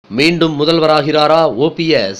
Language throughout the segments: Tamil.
மீண்டும் முதல்வராகிறாரா ஓபிஎஸ்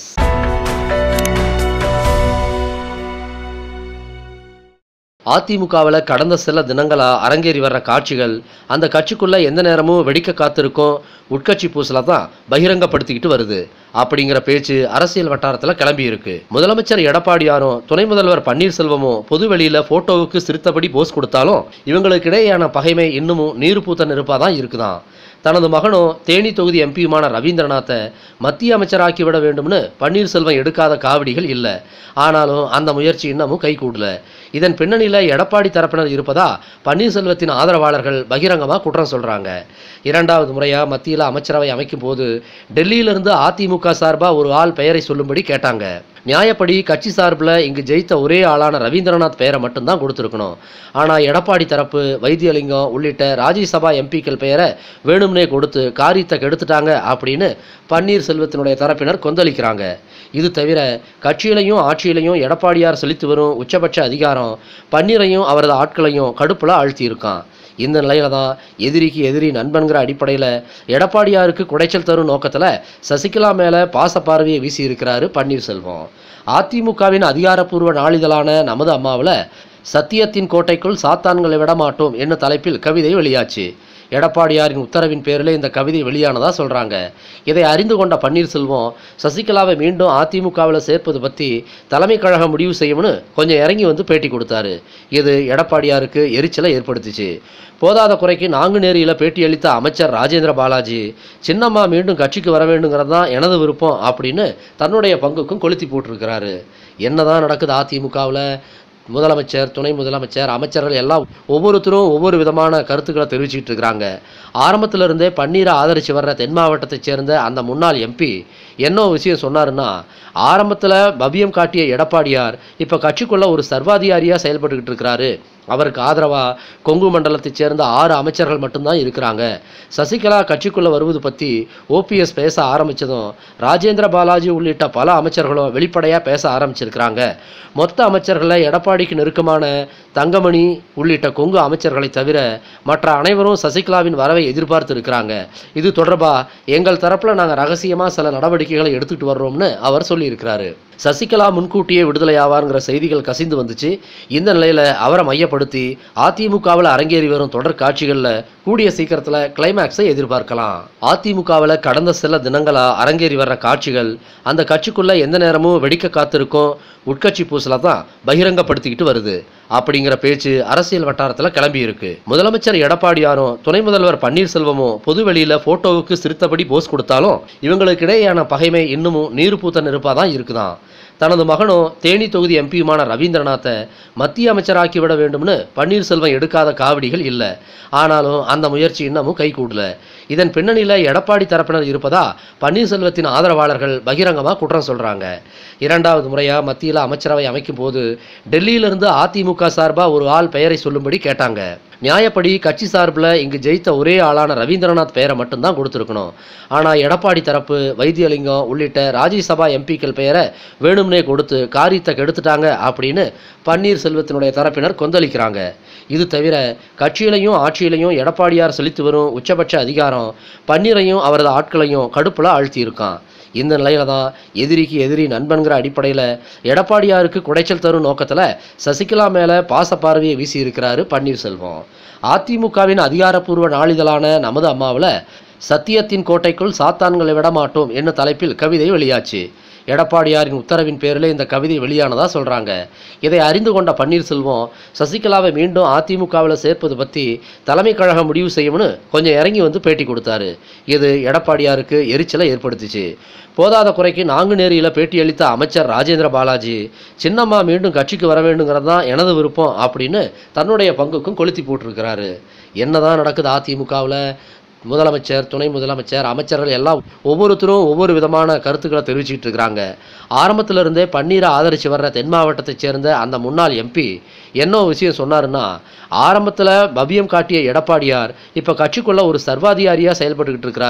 அதிமுகவில் கடந்த சில தினங்களா அரங்கேறி வர்ற காட்சிகள் அந்த கட்சிக்குள்ள எந்த நேரமும் வெடிக்க காத்திருக்கும் உட்கட்சி பூசல தான் பகிரங்கப்படுத்திக்கிட்டு வருது அப்படிங்கிற பேச்சு அரசியல் வட்டாரத்தில் கிளம்பி இருக்கு முதலமைச்சர் எடப்பாடியாரும் துணை முதல்வர் பன்னீர்செல்வமும் பொது வெளியில போட்டோவுக்கு சிரித்தபடி போஸ் கொடுத்தாலும் இவங்களுக்கு இடையேயான பகைமை இன்னமும் நீர் பூத்த நெருப்பாக தான் இருக்குதான் தனது மகனும் தேனி தொகுதி எம்பியுமான ரவீந்திரநாத்தை மத்திய அமைச்சராக்கி விட வேண்டும்னு பன்னீர்செல்வம் எடுக்காத காவடிகள் இல்லை ஆனாலும் அந்த முயற்சி இன்னமும் கைகூடல இதன் பின்னணியில் எடப்பாடி தரப்பினர் இருப்பதா பன்னீர்செல்வத்தின் ஆதரவாளர்கள் பகிரங்கமாக குற்றம் சொல்றாங்க இரண்டாவது முறையா மத்தியில் அமைச்சரவை அமைக்கும் போது டெல்லியிலிருந்து அதிமுக சார்பாக ஒரு ஆள் பெயரை சொல்லும்படி கேட்டாங்க நியாயப்படி கட்சி சார்பில் இங்கு ஜெயித்த ஒரே ஆளான ரவீந்திரநாத் பெயரை மட்டும்தான் கொடுத்துருக்கணும் ஆனால் எடப்பாடி தரப்பு வைத்தியலிங்கம் உள்ளிட்ட ராஜ்யசபா எம்பிக்கள் பெயரை வேணும்னே கொடுத்து காரியத்தை கெடுத்துட்டாங்க அப்படின்னு பன்னீர்செல்வத்தினுடைய தரப்பினர் கொந்தளிக்கிறாங்க இது தவிர கட்சியிலையும் ஆட்சியிலையும் எடப்பாடியார் செலுத்தி வரும் உச்சபட்ச அதிகாரம் பன்னீரையும் அவரது ஆட்களையும் கடுப்புல அழுத்தி இருக்கான் இந்த நிலையில தான் எதிரிக்கு எதிரி நண்பன்கிற அடிப்படையில் எடப்பாடியாருக்கு குடைச்சல் தரும் நோக்கத்தில் சசிகலா மேலே பாசப்பார்வையை வீசி இருக்கிறாரு பன்னீர்செல்வம் அதிமுகவின் அதிகாரப்பூர்வ நாளிதழான நமது அம்மாவில் சத்தியத்தின் கோட்டைக்குள் சாத்தான்களை விட மாட்டோம் என்ன தலைப்பில் கவிதை வெளியாச்சு எடப்பாடியாரின் உத்தரவின் பேரில் இந்த கவிதை வெளியானதா சொல்றாங்க இதை அறிந்து கொண்ட பன்னீர்செல்வம் சசிகலாவை மீண்டும் அதிமுகவில் சேர்ப்பது பற்றி தலைமை கழகம் முடிவு செய்யும்னு கொஞ்சம் இறங்கி வந்து பேட்டி கொடுத்தாரு இது எடப்பாடியாருக்கு எரிச்சலை ஏற்படுத்துச்சு போதாத குறைக்கு நாங்குநேரியில் பேட்டி அளித்த அமைச்சர் ராஜேந்திர பாலாஜி சின்னம்மா மீண்டும் கட்சிக்கு வர வேண்டுங்கிறது தான் எனது விருப்பம் அப்படின்னு தன்னுடைய பங்குக்கும் கொளுத்தி போட்டிருக்கிறாரு என்னதான் நடக்குது அதிமுகவில் முதலமைச்சர் துணை முதலமைச்சர் அமைச்சர்கள் எல்லாம் ஒவ்வொருத்தரும் ஒவ்வொரு விதமான கருத்துக்களை தெரிவிச்சுக்கிட்டு இருக்கிறாங்க ஆரம்பத்துல இருந்தே பன்னீரை ஆதரிச்சு வர்ற தென் மாவட்டத்தைச் சேர்ந்த அந்த முன்னாள் எம்பி என்ன ஒரு விஷயம் சொன்னாருன்னா ஆரம்பத்துல பபியம் காட்டிய எடப்பாடியார் இப்ப கட்சிக்குள்ள ஒரு சர்வாதிகாரியா செயல்பட்டுக்கிட்டு இருக்கிறாரு அவருக்கு ஆதரவா கொங்கு மண்டலத்தைச் சேர்ந்த ஆறு அமைச்சர்கள் மட்டும்தான் இருக்கிறாங்க சசிகலா கட்சிக்குள்ள வருவது பத்தி ஓபிஎஸ் பேச ஆரம்பிச்சதும் ராஜேந்திர பாலாஜி உள்ளிட்ட பல அமைச்சர்களும் வெளிப்படையா பேச ஆரம்பிச்சிருக்கிறாங்க மொத்த அமைச்சர்களை எடப்பாடிக்கு நெருக்கமான தங்கமணி உள்ளிட்ட கொங்கு அமைச்சர்களை தவிர மற்ற அனைவரும் சசிகலாவின் வரவை எதிர்பார்த்து இருக்கிறாங்க இது தொடர்பா எங்கள் தரப்புல நாங்க ரகசியமா சில நடவடிக்கைகளை எடுத்துட்டு வர்றோம்னு அவர் சொல்லியிருக்கிறாரு சசிகலா முன்கூட்டியே விடுதலையாவாருங்கிற செய்திகள் கசிந்து வந்துச்சு இந்த நிலையில அவரை மையப்படுத்தி அதிமுகவில் அரங்கேறி வரும் தொடர் காட்சிகள்ல கூடிய சீக்கிரத்துல கிளைமேக்ஸை எதிர்பார்க்கலாம் அதிமுகவில் கடந்த சில தினங்களா அரங்கேறி வர்ற காட்சிகள் அந்த கட்சிக்குள்ள எந்த நேரமும் வெடிக்க காத்திருக்கும் உட்கட்சி பூசல தான் பகிரங்கப்படுத்திக்கிட்டு வருது அப்படிங்கிற பேச்சு அரசியல் வட்டாரத்தில் கிளம்பி இருக்கு முதலமைச்சர் எடப்பாடியாரும் துணை முதல்வர் பன்னீர்செல்வமும் பொது வெளியில போட்டோவுக்கு சிரித்தபடி போஸ் கொடுத்தாலும் இவங்களுக்கு இடையேயான பகைமை இன்னமும் நீர் பூத்த நெருப்பாக தான் இருக்குதான் தனது மகனும் தேனி தொகுதி எம்பியுமான ரவீந்திரநாத்தை மத்திய அமைச்சராக்கி விட வேண்டும்னு பன்னீர்செல்வம் எடுக்காத காவடிகள் இல்லை ஆனாலும் அந்த முயற்சி இன்னமும் கைகூடல இதன் பின்னணியில் எடப்பாடி தரப்பினர் இருப்பதா பன்னீர்செல்வத்தின் ஆதரவாளர்கள் பகிரங்கமாக குற்றம் சொல்றாங்க இரண்டாவது முறையா மத்தியில் அமைச்சரவை அமைக்கும் போது டெல்லியிலிருந்து அதிமுக சார்பாக ஒரு ஆள் பெயரை சொல்லும்படி கேட்டாங்க நியாயப்படி கட்சி சார்பில் இங்கு ஜெயித்த ஒரே ஆளான ரவீந்திரநாத் பெயரை மட்டும்தான் கொடுத்துருக்கணும் ஆனால் எடப்பாடி தரப்பு வைத்தியலிங்கம் உள்ளிட்ட ராஜ்யசபா எம்பிக்கள் பெயரை வேணும்னே கொடுத்து காரியத்தை கெடுத்துட்டாங்க அப்படின்னு பன்னீர்செல்வத்தினுடைய தரப்பினர் கொந்தளிக்கிறாங்க இது தவிர கட்சியிலையும் ஆட்சியிலையும் எடப்பாடியார் செலுத்தி வரும் உச்சபட்ச அதிகாரம் பன்னீரையும் அவரது ஆட்களையும் கடுப்புல அழுத்தி இருக்கான் இந்த நிலையில தான் எதிரிக்கு எதிரி நண்பன்கிற அடிப்படையில் எடப்பாடியாருக்கு குடைச்சல் தரும் நோக்கத்தில் சசிகலா மேலே பாசப்பார்வையை வீசி இருக்கிறாரு பன்னீர்செல்வம் அதிமுகவின் அதிகாரப்பூர்வ நாளிதழான நமது அம்மாவில் சத்தியத்தின் கோட்டைக்குள் சாத்தான்களை விட மாட்டோம் என்ன தலைப்பில் கவிதை வெளியாச்சு எடப்பாடியாரின் உத்தரவின் பேரில் இந்த கவிதை வெளியானதா சொல்றாங்க இதை அறிந்து கொண்ட பன்னீர்செல்வம் சசிகலாவை மீண்டும் அதிமுகவில் சேர்ப்பது பற்றி தலைமை கழகம் முடிவு செய்யும்னு கொஞ்சம் இறங்கி வந்து பேட்டி கொடுத்தாரு இது எடப்பாடியாருக்கு எரிச்சலை ஏற்படுத்துச்சு போதாத குறைக்கு நாங்குநேரியில் பேட்டி அளித்த அமைச்சர் ராஜேந்திர பாலாஜி சின்னம்மா மீண்டும் கட்சிக்கு வர வேண்டுங்கிறது தான் எனது விருப்பம் அப்படின்னு தன்னுடைய பங்குக்கும் கொளுத்தி போட்டிருக்கிறாரு என்னதான் நடக்குது அதிமுகவில் முதலமைச்சர் துணை முதலமைச்சர் அமைச்சர்கள் எல்லாம் ஒவ்வொருத்தரும் ஒவ்வொரு விதமான கருத்துக்களை தெரிவிச்சுக்கிட்டு இருக்கிறாங்க ஆரம்பத்துல இருந்தே பன்னீரை ஆதரிச்சு வர்ற தென் மாவட்டத்தைச் சேர்ந்த அந்த முன்னாள் எம்பி என்ன ஒரு விஷயம் சொன்னாருன்னா ஆரம்பத்துல பபியம் காட்டிய எடப்பாடியார் இப்ப கட்சிக்குள்ள ஒரு சர்வாதிகாரியா செயல்பட்டுக்கிட்டு இருக்கிறாரு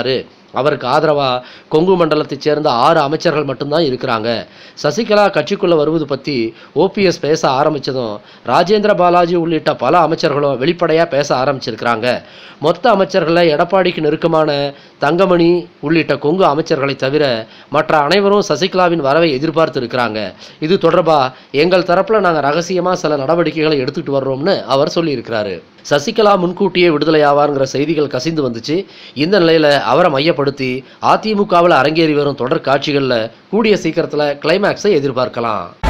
அவருக்கு ஆதரவா கொங்கு மண்டலத்தைச் சேர்ந்த ஆறு அமைச்சர்கள் மட்டும்தான் இருக்கிறாங்க சசிகலா கட்சிக்குள்ள வருவது பத்தி ஓபிஎஸ் பேச ஆரம்பிச்சதும் ராஜேந்திர பாலாஜி உள்ளிட்ட பல அமைச்சர்களும் வெளிப்படையா பேச ஆரம்பிச்சிருக்கிறாங்க மொத்த அமைச்சர்களை எடப்பாடிக்கு நெருக்கமான தங்கமணி உள்ளிட்ட கொங்கு அமைச்சர்களை தவிர மற்ற அனைவரும் சசிகலாவின் வரவை எதிர்பார்த்து இருக்கிறாங்க இது தொடர்பா எங்கள் தரப்புல நாங்க ரகசியமா சில நடவடிக்கைகளை எடுத்துட்டு வர்றோம்னு அவர் சொல்லியிருக்கிறாரு சசிகலா முன்கூட்டியே விடுதலையாவார்ங்கிற செய்திகள் கசிந்து வந்துச்சு இந்த நிலையில அவரை மையப்படுத்தி அதிமுகவில் அரங்கேறி வரும் தொடர் காட்சிகளில் கூடிய சீக்கிரத்தில் கிளைமேக்ஸை எதிர்பார்க்கலாம்